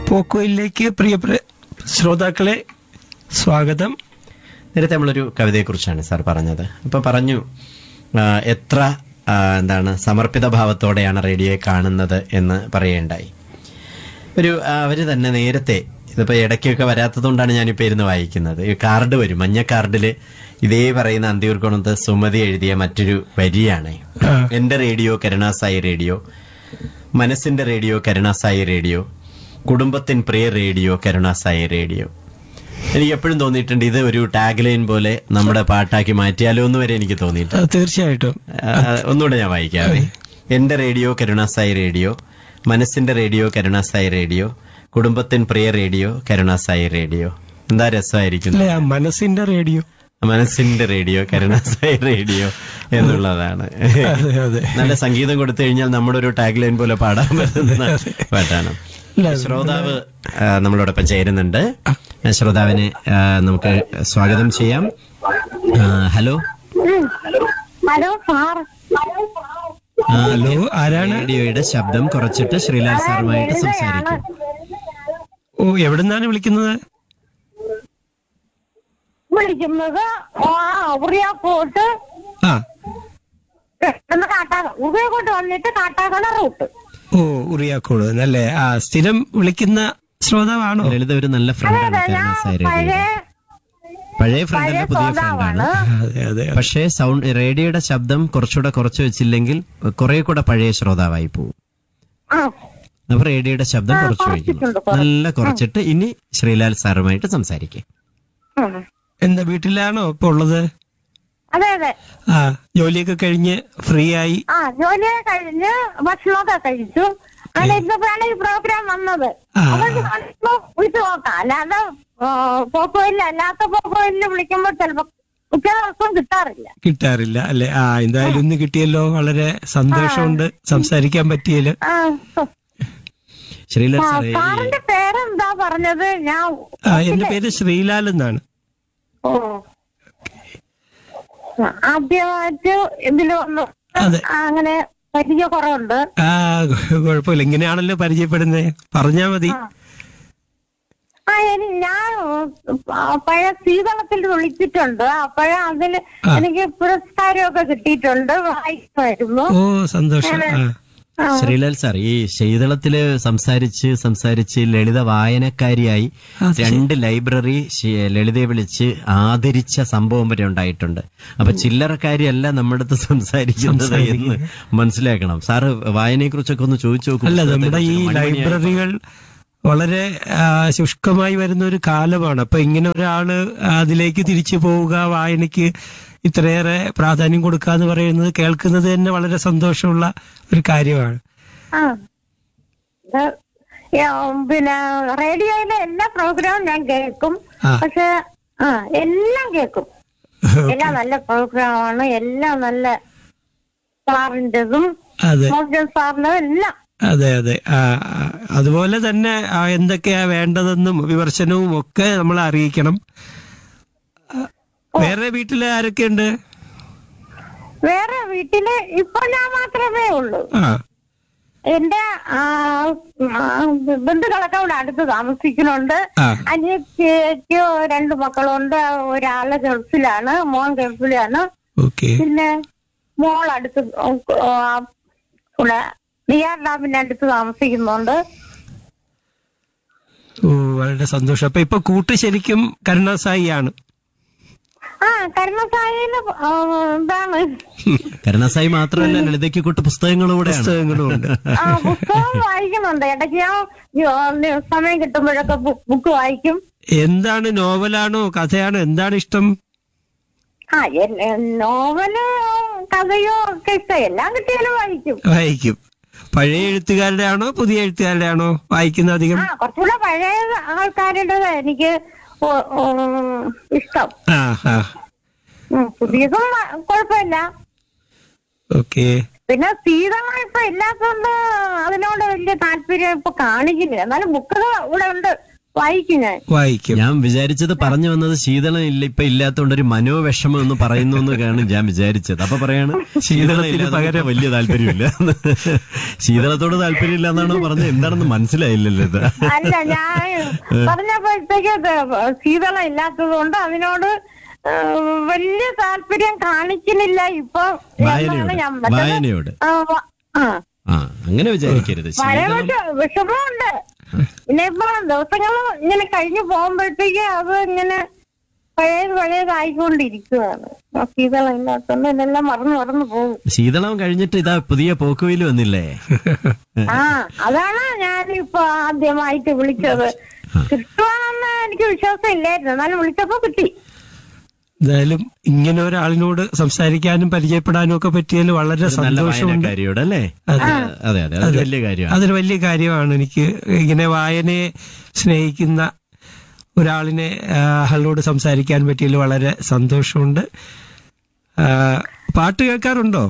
പോക്കോയിലേക്ക് പ്രിയപ്പെട്ട ശ്രോതാക്കളെ സ്വാഗതം നേരത്തെ നമ്മളൊരു കവിതയെക്കുറിച്ചാണ് സാർ പറഞ്ഞത് അപ്പോൾ പറഞ്ഞു ആ, എത്ര ആ, എന്താണ് സമർപ്പിത ഭാവത്തോടെയാണ് റേഡിയോയെ കാണുന്നത് എന്ന് പറയുകയുണ്ടായി ഒരു അവർ തന്നെ നേരത്തെ ഇതിപ്പോൾ ഇടയ്ക്കൊക്കെ വരാത്തതുകൊണ്ടാണ് ഞാനിപ്പോൾ ഇരുന്ന് വായിക്കുന്നത് ഈ കാർഡ് വരും മഞ്ഞ കാർഡിൽ ഇതേ പറയുന്ന അന്തിയൂർക്കോണത്ത് സുമതി എഴുതിയ മറ്റൊരു വരിയാണ് ആ. എന്റെ റേഡിയോ കരുണാസായി റേഡിയോ മനസ്സിന്റെ റേഡിയോ കരുണാസായി റേഡിയോ കുടുംബത്തിൻ പ്രിയ റേഡിയോ കരുണാസായി റേഡിയോ എനിക്ക് എപ്പോഴും തോന്നിയിട്ടുണ്ട് ഇത് ഒരു ടാഗ് ലൈൻ പോലെ നമ്മുടെ പാട്ടാക്കി മാറ്റിയാലോ എന്ന് വരെ എനിക്ക് തോന്നിയിട്ടുണ്ട് ആ, തീർച്ചയായിട്ടും ആ, ഒന്നുകൂടെ ഞാൻ വായിക്കാവേ എന്റെ റേഡിയോ കരുണാസായി റേഡിയോ മനസ്സിന്റെ റേഡിയോ കരുണാസായി റേഡിയോ കുടുംബത്തിൻ പ്രിയ റേഡിയോ കരുണാസായി റേഡിയോ എന്താ രസമായിരിക്കും അല്ലെ ആ മനസ്സിന്റെ റേഡിയോ മനസ്സിന്റെ റേഡിയോ കരുണാസായി റേഡിയോ എന്നുള്ളതാണ് അതെ അതെ നല്ല സംഗീതം കൊടുത്തു കഴിഞ്ഞാൽ നമ്മുടെ ഒരു ടാഗ് ലൈൻ പോലെ പാടാൻ പറ്റുന്ന പാട്ടാണ് അല്ല, ശ്രോതാവ് ആ, നമ്മളോടൊപ്പം ചേരുന്നുണ്ട് ശ്രോതാവിനെ ആ, നമുക്ക് സ്വാഗതം ചെയ്യാം ആ, ഹലോ ഹലോ സാർ ആ, ഹലോ ആരാണ് റേഡിയോയുടെ ശബ്ദം കുറച്ചിട്ട് ശ്രീലാൽ സാറുമായിട്ട് സംസാരിക്കും ഓ എവിടുന്നാണ് വിളിക്കുന്നത് വിളിക്കുന്നത് ആ ഉറിയാക്കോട്ട് ആ കാട്ടാ ഉറിയാക്കോട്ട് വന്നിട്ട് കാട്ടാക്കണ റൂട്ട് ഓ ഉറിയാക്കോട് നല്ലേ ആ സ്ഥിരം വിളിക്കുന്ന ശ്രോതാവാണോ ലളിത ഒരു നല്ല ഫ്രണ്ടാണ് കരുണാസായി റേഡിയോ പഴയ പഴയ ഫ്രണ്ട് അല്ല പുതിയ ഫ്രണ്ടാണ് അതെ അതെ പക്ഷേ സൗണ്ട് റേഡിയോയുടെ ശബ്ദം കുറച്ചുകൂടെ കുറച്ച് വെച്ചില്ലെങ്കിൽ കുറെ കൂടെ പഴയ ശ്രോതാവായി പോകും ആ അപ്പൊ റേഡിയോയുടെ ശബ്ദം ആ, കുറച്ച് കുറച്ചിട്ടുണ്ട്, വയ്ക്കുന്നു കുറച്ച്. നല്ല കുറച്ചിട്ട് ഇനി ശ്രീലാൽ സാറുമായിട്ട് സംസാരിക്കും ഉം. എന്താ വീട്ടിലാണോ ഇപ്പൊ ഉള്ളത് അതെ അതെ ആ ജോലിയൊക്കെ കഴിഞ്ഞ് ഫ്രീ ആയി ആ ജോലിയൊക്കെ കഴിഞ്ഞ് ഭക്ഷണമൊക്കെ കഴിച്ചു അങ്ങനെ ഇന്നപ്പോഴാണ് ഈ പ്രോഗ്രാം വന്നത് ആ. അപ്പൊ ഞാനിപ്പോ വിളിച്ചു നോക്കാം അല്ലാതെ പോപ്പോയില്ല അല്ലാത്ത പോപ്പോയില് വിളിക്കുമ്പോൾ ചിലപ്പോ ഉച്ച ദിവസം കിട്ടാറില്ല കിട്ടാറില്ല അല്ലെ ആ എന്തായാലും ഇന്ന് കിട്ടിയല്ലോ വളരെ സന്തോഷമുണ്ട് സംസാരിക്കാൻ പറ്റിയല്ലോ ആ ശ്രീലാൽ ആ, സാറേ ഈ- സാറിന്റെ പേരെന്താ പറഞ്ഞത് ഞാൻ ആ എന്റെ പേര് ശ്രീലാൽ എന്നാണ് ഓ ആദ്യമായിട്ട് ഇതിൽ വന്നു അതെ. അങ്ങനെ പരിചയക്കുറവുണ്ട് ആ കുഴപ്പമില്ല ഇങ്ങനെയാണല്ലോ പരിചയപ്പെടുന്നത് പറഞ്ഞാ മതി ആ ഇനി ഞാൻ ആ, പഴയ സീതളത്തിൽ വിളിച്ചിട്ടുണ്ട് അപ്പോഴ അതില് ആ. എനിക്ക് പുരസ്കാരമൊക്കെ കിട്ടിയിട്ടുണ്ട് വായിക്കുമായിരുന്നു ഓ സന്തോഷം ആ ആ. ശ്രീലാൽ സാർ ഈ ശീതളത്തില് സംസാരിച്ച് സംസാരിച്ച് ലളിത വായനക്കാരിയായി അത് രണ്ട് ലൈബ്രറി ശി- ലളിതയെ വിളിച്ച് ആദരിച്ച സംഭവം വരെ ഉണ്ടായിട്ടുണ്ട് അപ്പൊ ചില്ലറക്കാരിയല്ല നമ്മുടെ അടുത്ത് സംസാരിക്കുന്നത് എന്ന് മനസ്സിലാക്കണം സാറ് വായനയെ കുറിച്ചൊക്കെ ഒന്ന് ചോദിച്ചു നോക്കൂ അല്ല നമ്മുടെ ഈ മണിമണിയായി- ലൈബ്രറികൾ വളരെ ആ, ശുഷ്കമായി വരുന്ന ഒരു കാലമാണ് അപ്പൊ ഇങ്ങനെ ഒരാള് അതിലേക്ക് തിരിച്ചു പോവുക വായനയ്ക്ക് ഇത്രയേറെ പ്രാധാന്യം കൊടുക്കുക എന്ന് പറയുന്നത് കേൾക്കുന്നത് തന്നെ വളരെ സന്തോഷമുള്ള ഒരു കാര്യമാണ് ആ ഇത്, ഏ, പിന്നെ റേഡിയോയിലെ എല്ലാ പ്രോഗ്രാമും ഞാൻ കേൾക്കും ആ. പക്ഷെ ആ എല്ലാം കേൾക്കും എല്ലാം നല്ല പ്രോഗ്രാമാണ് എല്ലാം നല്ല സാറിൻ്റെതും അതെ മോഹൻ സാറിന്റെ എല്ലാം അതെ അതെ ആ, ആ, അതുപോലെ തന്നെ ആ, എന്തൊക്കെയാ വേണ്ടതെന്നും വിമർശനവും ഒക്കെ നമ്മൾ അറിയിക്കണം ആ, വേറെ വീട്ടിൽ ആരൊക്കെയുണ്ട് വേറെ വീട്ടില് ഇപ്പൊ ഞാൻ മാത്രമേ ഉള്ളൂ ആ എന്റെ ആ, ആ, ബന്ധുക്കളൊക്കെ ഇവിടെ അടുത്ത് താമസിക്കുന്നുണ്ട് ആ അനിയത്തിക്ക് രണ്ട് മക്കളുണ്ട് ഒരാള് ഗൾഫിലാണ് മോൻ ഗൾഫിലാണ് ഓക്കെ പിന്നെ മോൾ അടുത്ത് ആ, ഇവിടെ നിയാർ ഡാമിന്റെ അടുത്ത് താമസിക്കുന്നുണ്ട് ഓ വളരെ സന്തോഷം അപ്പൊ ഇപ്പൊ കൂട്ട് ശരിക്കും കരുണാസായി ആണ് ആ കരുണസായില് ആ, എന്താണ് കരുണാസായി മാത്രമല്ല ലളിതയ്ക്ക് കൂട്ട് പുസ്തകങ്ങളും കൂടെയാണ് പുസ്തകങ്ങളും ഉണ്ട് ആ പുസ്തകം വായിക്കുന്നുണ്ട് ഇടയ്ക്ക് ഞാൻ ജോ- സമയം കിട്ടുമ്പോഴൊക്കെ ബു- ബുക്ക് വായിക്കും എന്താണ് നോവലാണോ കഥയാണോ എന്താണ് ഇഷ്ടം ആ എൻ- എൻ- നോവല് കഥയോ ഒക്കെ ഇഷ്ടം എല്ലാം കിട്ടിയാലും വായിക്കും വായിക്കും പഴയ എഴുത്തുകാരുടെ ആണോ പുതിയ എഴുത്തുകാരുടെ ആണോ വായിക്കുന്ന അധികം ആ കുറച്ചുകൂടെ പഴയ ആൾക്കാരുടെ എനിക്ക് ഒ- ഉം, ഇഷ്ടം ആ ആ ഉം, പുതിയതും വ- കുഴപ്പമില്ല ഓക്കെ പിന്നെ സീതമ്മ ഇപ്പൊ ഇല്ലാത്തതുകൊണ്ട് അതിനോട് വലിയ താല്പര്യം ഇപ്പൊ കാണിക്കുന്നില്ല എന്നാലും ബുക്കുകൾ ഇവിടെ ഉണ്ട് വായിക്കും ഞാൻ വായിക്കും ഞാൻ വിചാരിച്ചത് പറഞ്ഞു വന്നത് ശീതളം ഇല്ല ഇപ്പൊ ഇല്ലാത്തോണ്ട് ഒരു മനോവിഷമം എന്ന് പറയുന്നു എന്നൊക്കെയാണ് ഞാൻ വിചാരിച്ചത് അപ്പൊ പറയാണ് ശീതളം ഇല്ലാതെ പകരം- ഇപ്പൊ വലിയ താല്പര്യമില്ല ശീതളത്തോട് താല്പര്യമില്ല എന്നാണോ പറഞ്ഞത് എന്താണെന്ന് മനസ്സിലായില്ലല്ലോ ഇത് അല്ല ഞാൻ പറഞ്ഞപ്പോഴത്തേക്ക് ഇത് ശീതളം ഇല്ലാത്തത് കൊണ്ട് അതിനോട് ആ, വലിയ താല്പര്യം കാണിക്കുന്നില്ല ഇപ്പൊ എന്നാണ് ഞാൻ വായനയോട് മറ്റേത് വായനയോട് ആ, വ- ആ ആ അങ്ങനെ വിചാരിക്കരുത് ശീതളം പഴയ വിഷമമുണ്ട് പിന്നെ ഇപ്പൊ ദിവസങ്ങൾ ഇങ്ങനെ കഴിഞ്ഞു പോകുമ്പോഴത്തേക്ക് അത് ഇങ്ങനെ പഴയത് പഴയതായിക്കൊണ്ടിരിക്കുകയാണ് ആ ശീതളം ഇല്ലാത്തതുകൊണ്ട് ഇതെല്ലാം മറന്നു മറന്നു പോകും ശീതളം കഴിഞ്ഞിട്ട് ഇതാ പുതിയ പോക്കുവയിൽ വന്നില്ലേ ആ അതാണ് ഞാനിപ്പോ ആദ്യമായിട്ട് വിളിച്ചത് കിട്ടുവാണെന്ന് എനിക്ക് വിശ്വാസം ഇല്ലായിരുന്നു എന്നാലും വിളിച്ചപ്പോ കിട്ടി എന്തായാലും ഇങ്ങനെ ഒരാളിനോട് സംസാരിക്കാനും പരിചയപ്പെടാനും ഒക്കെ പറ്റിയതിൽ വളരെ ഒരു നല്ല സന്തോഷമുണ്ട് വായനക്കാരിയോട് അല്ലേ അതെ. അതെ അതെ അതൊരു വലിയ കാര്യമാണ് അതൊരു വലിയ കാര്യമാണ് എനിക്ക് ഇങ്ങനെ വായനയെ സ്നേഹിക്കുന്ന ഒരാളിനെ ആ, ആളോട് സംസാരിക്കാൻ പറ്റിയതിൽ വളരെ സന്തോഷമുണ്ട് ആ, പാട്ട് കേൾക്കാറുണ്ടോ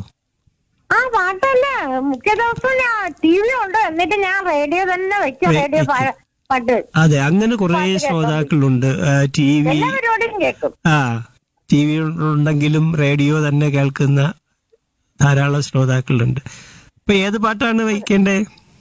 ആ പാട്ടല്ല മുഖ്യ ദിവസം ഞാൻ ടി വി ഉണ്ട് എന്നിട്ട് ഞാൻ റേഡിയോ തന്നെ വെക്കും വെ- റേഡിയോ വെക്കും. പാട്ട് അതെ അങ്ങനെ കുറെ ശ്രോതാക്കളുണ്ട് ടി വി എല്ലാ പരിപാടിയും കേൾക്കും ആ ടി വി ഉണ്ടെങ്കിലും റേഡിയോ തന്നെ കേൾക്കുന്ന ധാരാളം ശ്രോതാക്കളുണ്ട് ഇപ്പൊ ഏത് പാട്ടാണ് വയ്ക്കേണ്ടേ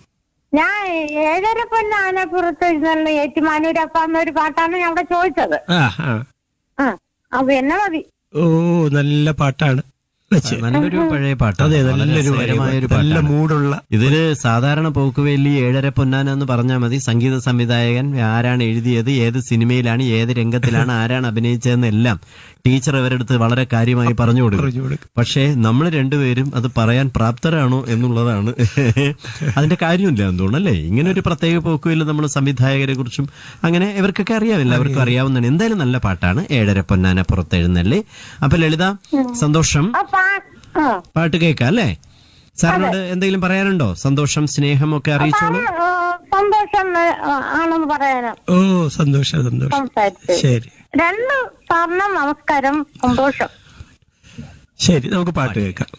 ഞാൻ ഏഴര പൊന്നാനപ്പുറത്ത് ഇരുന്നുള്ള ഏറ്റുമാനൂരപ്പ എന്നൊരു പാട്ടാണ് ഞാൻ അവിടെ ചോദിച്ചത് ആ ആ ആ അത് എന്നെ മതി ഓ നല്ല പാട്ടാണ് വെച്ച് നല്ലൊരു പഴയ പാട്ട് അതെ നല്ലൊരു ഒരു നല്ല പാട്ടാണ് മൂടുള്ള ഇതില് സാധാരണ പോക്കുവേലി ഏഴര പൊന്നാന എന്ന് പറഞ്ഞാൽ മതി സംഗീത സംവിധായകൻ ആരാണ് എഴുതിയത് ഏത് സിനിമയിലാണ് ഏത് രംഗത്തിലാണ് ആരാണ് അഭിനയിച്ചതെന്ന് എല്ലാം ടീച്ചർ ഇവരെടുത്ത് വളരെ കാര്യമായി പറഞ്ഞു കൊടുക്കും പറഞ്ഞു കൊടുക്കും പക്ഷേ നമ്മൾ രണ്ടുപേരും അത് പറയാൻ പ്രാപ്തരാണോ എന്നുള്ളതാണ് അതിന്റെ കാര്യമില്ല എന്തുകൊണ്ട് അല്ലേ ഇങ്ങനെ ഒരു പ്രത്യേക പോക്കുവിൽ നമ്മൾ സംവിധായകരെ കുറിച്ചും അങ്ങനെ ഇവർക്കൊക്കെ അറിയാം എല്ലാവർക്കും അറിയാവുന്നതാണ് എന്തായാലും നല്ല പാട്ടാണ് ഏഴര പൊന്നാന പുറത്തെഴുന്നള്ളി അപ്പൊ ലളിത സന്തോഷം ആ പാ ആ പാട്ട് കേൾക്കാം അല്ലേ സാറിനോട് എന്തെങ്കിലും പറയാനുണ്ടോ സന്തോഷം സ്നേഹം ഒക്കെ അറിയിച്ചോളൂ സാറ്, ആ, സന്തോഷം ആ, ആണെന്ന് പറയാനും ഓ സന്തോഷം സന്തോഷം സംസാരിച്ചു ശരി രണ്ട് സാറിന് നമസ്കാരം സന്തോഷം ശരി നമുക്ക് പാട്ട് കേൾക്കാം